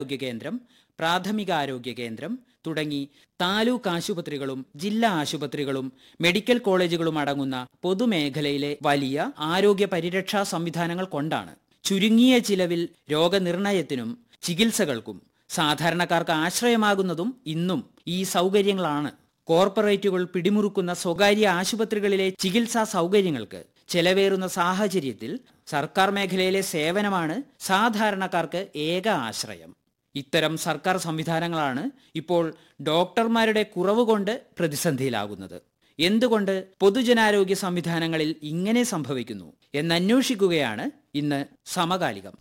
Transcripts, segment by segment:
ആരോഗ്യ കേന്ദ്രം പ്രാഥമിക ആരോഗ്യ കേന്ദ്രം തുടങ്ങി താലൂക്ക് ആശുപത്രികളും ജില്ലാ ആശുപത്രികളും മെഡിക്കൽ കോളേജുകളും അടങ്ങുന്ന പൊതുമേഖലയിലെ വലിയ ആരോഗ്യ പരിരക്ഷാ സംവിധാനങ്ങൾ കൊണ്ടാണ് ചുരുങ്ങിയ ചിലവിൽ രോഗനിർണയത്തിനും ചികിത്സകൾക്കും സാധാരണക്കാർക്ക് ആശ്രയമാകുന്നതും ഇന്നും ഈ സൗകര്യങ്ങളാണ് കോർപ്പറേറ്റുകൾ പിടിമുറുക്കുന്ന സ്വകാര്യ ആശുപത്രികളിലെ ചികിത്സാ സൗകര്യങ്ങൾക്ക് ചെലവേറുന്ന സാഹചര്യത്തിൽ സർക്കാർ മേഖലയിലെ സേവനമാണ് സാധാരണക്കാർക്ക് ഏക ആശ്രയം ഇത്തരം സർക്കാർ സംവിധാനങ്ങളാണ് ഇപ്പോൾ ഡോക്ടർമാരുടെ കുറവ് കൊണ്ട് പ്രതിസന്ധിയിലാകുന്നത് എന്തുകൊണ്ട് പൊതുജനാരോഗ്യ സംവിധാനങ്ങളിൽ ഇങ്ങനെ സംഭവിക്കുന്നു എന്നന്വേഷിക്കുകയാണ് ഇന്ന് സമകാലികം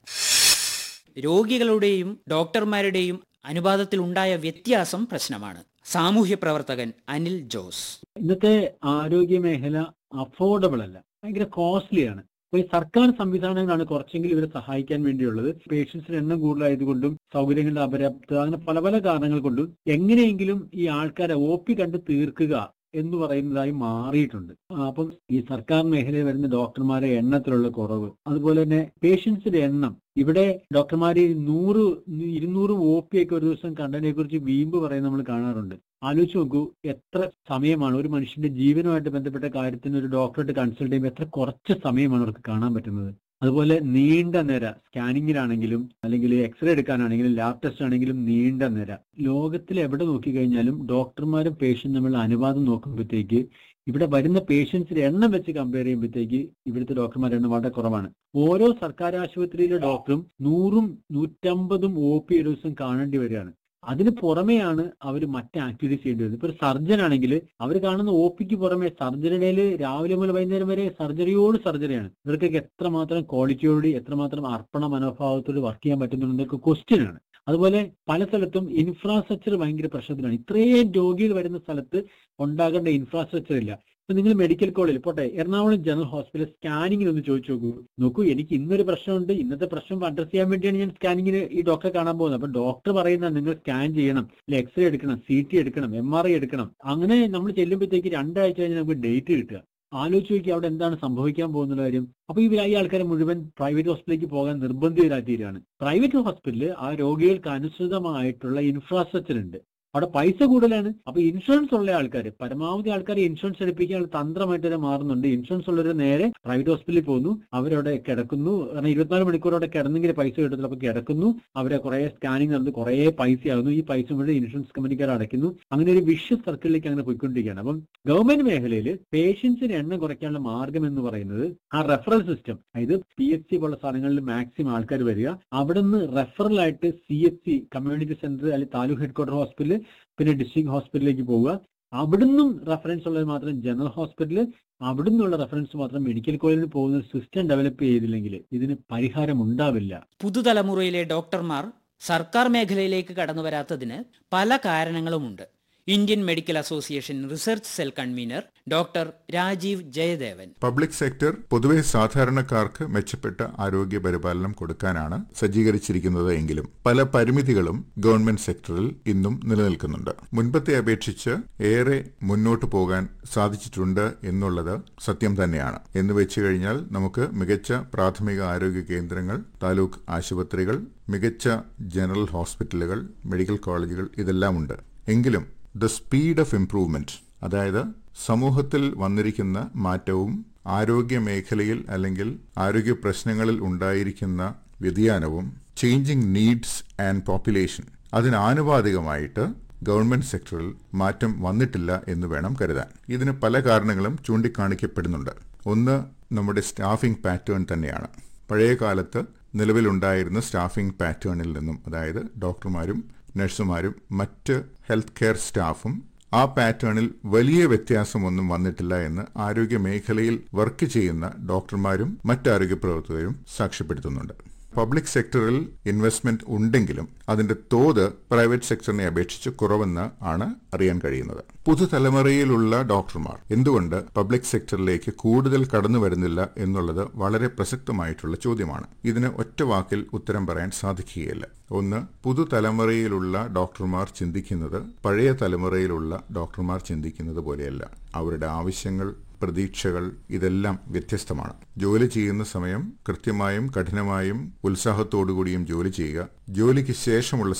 രോഗികളുടെയും ഡോക്ടർമാരുടെയും അനുപാതത്തിലുണ്ടായ വ്യത്യാസം പ്രശ്നമാണ് സാമൂഹ്യ പ്രവർത്തകൻ അനിൽ ജോസ് ഇന്നത്തെ ആരോഗ്യ മേഖല അഫോർഡബിൾ അല്ല ഭയങ്കര കോസ്റ്റ്ലി ആണ് അപ്പൊ ഈ സർക്കാർ സംവിധാനങ്ങളാണ് കുറച്ചെങ്കിലും ഇവരെ സഹായിക്കാൻ വേണ്ടിയുള്ളത് പേഷ്യൻസിന് എണ്ണം കൂടുതലായതുകൊണ്ടും സൗകര്യങ്ങളുടെ അപര്യാപ്തത അങ്ങനെ പല പല കാരണങ്ങൾ കൊണ്ടും എങ്ങനെയെങ്കിലും ഈ ആൾക്കാരെ ഒ പി കണ്ട് തീർക്കുക എന്ന് പറയുന്നതായി മാറിയിട്ടുണ്ട് ആ, അപ്പം ഈ സർക്കാർ മേഖലയിൽ വരുന്ന ഡോക്ടർമാരെ എണ്ണത്തിലുള്ള കുറവ് അതുപോലെ തന്നെ പേഷ്യൻസിന്റെ എണ്ണം ഇവിടെ ഡോക്ടർമാര് നൂറ് ഇരുന്നൂറ് ഒ പി ഒക്കെ ഒരു ദിവസം കണ്ടതിനെ കുറിച്ച് വീമ്പ് പറയുന്നത് നമ്മൾ കാണാറുണ്ട് ആലോചിച്ച് നോക്കൂ എത്ര സമയമാണ് ഒരു മനുഷ്യന്റെ ജീവനുമായിട്ട് ബന്ധപ്പെട്ട കാര്യത്തിന് ഒരു ഡോക്ടറായിട്ട് കൺസൾട്ട് ചെയ്യുമ്പോൾ എത്ര കുറച്ച് സമയമാണ് അവർക്ക് കാണാൻ പറ്റുന്നത് അതുപോലെ നീണ്ട നിര സ്കാനിങ്ങിലാണെങ്കിലും അല്ലെങ്കിൽ എക്സ്റേ എടുക്കാനാണെങ്കിലും ലാബ് ടെസ്റ്റ് ആണെങ്കിലും നീണ്ട നിര ലോകത്തിൽ എവിടെ നോക്കിക്കഴിഞ്ഞാലും ഡോക്ടർമാരും പേഷ്യന്റ് തമ്മിലുള്ള അനുപാതം നോക്കുമ്പോഴത്തേക്ക് ഇവിടെ വരുന്ന പേഷ്യൻസിന്റെ എണ്ണം വെച്ച് കമ്പയർ ചെയ്യുമ്പോഴത്തേക്ക് ഇവിടുത്തെ ഡോക്ടർമാരുടെ എണ്ണം വളരെ കുറവാണ് ഓരോ സർക്കാർ ആശുപത്രിയിലെ ഡോക്ടറും നൂറും നൂറ്റമ്പതും ഒ പി ഒരു ദിവസം കാണേണ്ടി വരികയാണ് അതിന് പുറമെയാണ് അവർ മറ്റ് ആക്ടിവിറ്റീസ് ചെയ്യേണ്ടി വരുന്നത് ഇപ്പൊ ഒരു സർജൻ ആണെങ്കിൽ അവർ കാണുന്ന ഒ പിക്ക് പുറമെ സർജറിയുടെ രാവിലെ മുതൽ വൈകുന്നേരം വരെ സർജറിയോട് സർജറിയാണ് ഇവർക്കൊക്കെ എത്രമാത്രം ക്വാളിറ്റിയോട് എത്രമാത്രം അർപ്പണ മനോഭാവത്തോട് വർക്ക് ചെയ്യാൻ പറ്റുന്നുണ്ടെന്നൊക്കെ ക്വസ്റ്റ്യൻ ആണ് അതുപോലെ പല സ്ഥലത്തും ഇൻഫ്രാസ്ട്രക്ചർ ഭയങ്കര പ്രശ്നത്തിലാണ് ഇത്രയും രോഗികൾ വരുന്ന സ്ഥലത്ത് ഉണ്ടാകേണ്ട ഇൻഫ്രാസ്ട്രക്ചർ ഇല്ല ഇപ്പൊ നിങ്ങൾ മെഡിക്കൽ കോളേജിൽ പോട്ടെ എറണാകുളം ജനറൽ ഹോസ്പിറ്റൽ സ്കാനിങ്ങിന് ഒന്ന് ചോദിച്ചു നോക്കൂ നോക്കൂ എനിക്ക് ഇന്നൊരു പ്രശ്നമുണ്ട് ഇന്നത്തെ പ്രശ്നം അഡ്രസ് ചെയ്യാൻ വേണ്ടിയാണ് ഞാൻ സ്കാനിങ്ങിന് ഈ ഡോക്ടറെ കാണാൻ പോകുന്നത് അപ്പൊ ഡോക്ടർ പറയുന്ന നിങ്ങൾ സ്കാൻ ചെയ്യണം അല്ലെ എക്സ്റേ എടുക്കണം സി ടി എടുക്കണം എം ആർ ഐ എടുക്കണം അങ്ങനെ നമ്മൾ ചെല്ലുമ്പോഴത്തേക്ക് രണ്ടാഴ്ച കഴിഞ്ഞ് നമുക്ക് ഡേറ്റ് കിട്ടുക ആലോചിച്ച് നോക്കി അവിടെ എന്താണ് സംഭവിക്കാൻ പോകുന്ന കാര്യം അപ്പൊ ഇവർ ഈ ആൾക്കാരെ മുഴുവൻ പ്രൈവറ്റ് ഹോസ്പിറ്റലിലേക്ക് പോകാൻ നിർബന്ധിതരായിത്തീരാണ് പ്രൈവറ്റ് ഹോസ്പിറ്റലിൽ ആ രോഗികൾക്ക് അനുസൃതമായിട്ടുള്ള ഇൻഫ്രാസ്ട്രക്ചർ ഉണ്ട് അവിടെ പൈസ കൂടുതലാണ് അപ്പൊ ഇൻഷുറൻസ് ഉള്ള ആൾക്കാർ പരമാവധി ആൾക്കാർ ഇൻഷുറൻസ് എടുപ്പിക്കാൻ തന്ത്രമായിട്ട് തന്നെ മാറുന്നുണ്ട് ഇൻഷുറൻസ് ഉള്ളവർ നേരെ പ്രൈവറ്റ് ഹോസ്പിറ്റലിൽ പോകുന്നു അവരവിടെ കിടക്കുന്നു കാരണം ഇരുപത്തിനാല് മണിക്കൂർ അവിടെ കിടന്നെങ്കിൽ പൈസ കിട്ടത്തില്ല അപ്പൊ കിടക്കുന്നു അവരെ കുറെ സ്കാനിങ് നടന്ന് കുറെ പൈസ ആകുന്നു ഈ പൈസ മുഴുവൻ ഇൻഷുറൻസ് കമ്പനിക്കാർ അടയ്ക്കുന്നു അങ്ങനെ ഒരു വിഷ സർക്കിളിലേക്ക് അങ്ങനെ പോയിക്കൊണ്ടിരിക്കുകയാണ് അപ്പം ഗവൺമെന്റ് മേഖലയിൽ പേഷ്യൻസിന് എണ്ണം കുറയ്ക്കാനുള്ള മാർഗം എന്ന് പറയുന്നത് ആ റെഫറൽ സിസ്റ്റം അതായത് പി എച്ച് സി പോലുള്ള സ്ഥലങ്ങളിൽ മാക്സിമം ആൾക്കാർ വരിക അവിടെ നിന്ന് റെഫറലായിട്ട് C H C community centre അല്ലെങ്കിൽ താലൂക്ക് ഹെഡ്ക്വാർട്ടർ ഹോസ്പിറ്റൽ പിന്നെ ഡിസ്ട്രിക്ട് ഹോസ്പിറ്റലിലേക്ക് പോവുക അവിടുന്നും റെഫറൻസ് ഉള്ളത് മാത്രം ജനറൽ ഹോസ്പിറ്റൽ അവിടുന്നുള്ള റെഫറൻസ് മാത്രം മെഡിക്കൽ കോളേജിൽ പോകുന്ന സിസ്റ്റം ഡെവലപ്പ് ചെയ്തില്ലെങ്കിൽ ഇതിന് പരിഹാരം ഉണ്ടാവില്ല പുതുതലമുറയിലെ ഡോക്ടർമാർ സർക്കാർ മേഖലയിലേക്ക് കടന്നു വരാത്തതിന് പല കാരണങ്ങളുമുണ്ട് Indian medical association research cell convener doctor Rajeev Jayadevan public sector പൊതുവെ സാധാരണക്കാർക്ക് മെച്ചപ്പെട്ട ആരോഗ്യ പരിപാലനം കൊടുക്കാനാണ് സജ്ജീകരിച്ചിരിക്കുന്നത് എങ്കിലും പല പരിമിതികളും ഗവൺമെന്റ് സെക്ടറിൽ ഇന്നും നിലനിൽക്കുന്നുണ്ട് മുൻപത്തെ അപേക്ഷിച്ച് ഏറെ മുന്നോട്ട് പോകാൻ സാധിച്ചിട്ടുണ്ട് എന്നുള്ളത് സത്യം തന്നെയാണ് എന്ന് വെച്ചു കഴിഞ്ഞാൽ നമുക്ക് മികച്ച പ്രാഥമിക ആരോഗ്യ കേന്ദ്രങ്ങൾ താലൂക്ക് ആശുപത്രികൾ മികച്ച ജനറൽ ഹോസ്പിറ്റലുകൾ മെഡിക്കൽ കോളേജുകൾ ഇതെല്ലാം ഉണ്ട് എങ്കിലും ദ സ്പീഡ് ഓഫ് ഇംപ്രൂവ്മെന്റ് അതായത് സമൂഹത്തിൽ വന്നിരിക്കുന്ന മാറ്റവും ആരോഗ്യ മേഖലയിൽ അല്ലെങ്കിൽ ആരോഗ്യ പ്രശ്നങ്ങളിൽ ഉണ്ടായിരിക്കുന്ന വ്യതിയാനവും ചേഞ്ചിങ് നീഡ്സ് ആൻഡ് പോപ്പുലേഷൻ അതിനാനുപാതികമായിട്ട് ഗവൺമെന്റ് സെക്ടറിൽ മാറ്റം വന്നിട്ടില്ല എന്ന് വേണം കരുതാൻ ഇതിന് പല കാരണങ്ങളും ചൂണ്ടിക്കാണിക്കപ്പെടുന്നുണ്ട് ഒന്ന് നമ്മുടെ സ്റ്റാഫിംഗ് പാറ്റേൺ തന്നെയാണ് പഴയ കാലത്ത് നിലവിലുണ്ടായിരുന്ന സ്റ്റാഫിംഗ് പാറ്റേണിൽ നിന്നും അതായത് ഡോക്ടർമാരും നഴ്സുമാരും മറ്റ് ഹെൽത്ത് കെയർ സ്റ്റാഫും ആ പാറ്റേണിൽ വലിയ വ്യത്യാസമൊന്നും വന്നിട്ടില്ല എന്ന് ആരോഗ്യ മേഖലയിൽ വർക്ക് ചെയ്യുന്ന ഡോക്ടർമാരും മറ്റ് ആരോഗ്യ പ്രവർത്തകരും സാക്ഷ്യപ്പെടുത്തുന്നുണ്ട് പബ്ലിക് സെക്ടറിൽ ഇൻവെസ്റ്റ്മെന്റ് ഉണ്ടെങ്കിലും അതിന്റെ തോത് പ്രൈവറ്റ് സെക്ടറിനെ അപേക്ഷിച്ച് കുറവെന്ന് ആണ് അറിയാൻ കഴിയുന്നത് പുതുതലമുറയിലുള്ള ഡോക്ടർമാർ എന്തുകൊണ്ട് പബ്ലിക് സെക്ടറിലേക്ക് കൂടുതൽ കടന്നു വരുന്നില്ല എന്നുള്ളത് വളരെ പ്രസക്തമായിട്ടുള്ള ചോദ്യമാണ് ഇതിന് ഒറ്റ വാക്കിൽ ഉത്തരം പറയാൻ സാധിക്കുകയില്ല ഒന്ന് പുതുതലമുറയിലുള്ള ഡോക്ടർമാർ ചിന്തിക്കുന്നത് പഴയ തലമുറയിലുള്ള ഡോക്ടർമാർ ചിന്തിക്കുന്നത് പോലെയല്ല അവരുടെ ആവശ്യങ്ങൾ പ്രതീക്ഷകൾ ഇതെല്ലാം വ്യത്യസ്തമാണ് ജോലി ചെയ്യുന്ന സമയം കൃത്യമായും കഠിനമായും ഉത്സാഹത്തോടുകൂടിയും ജോലി ചെയ്യുക ജോലിക്ക് ശേഷമുള്ള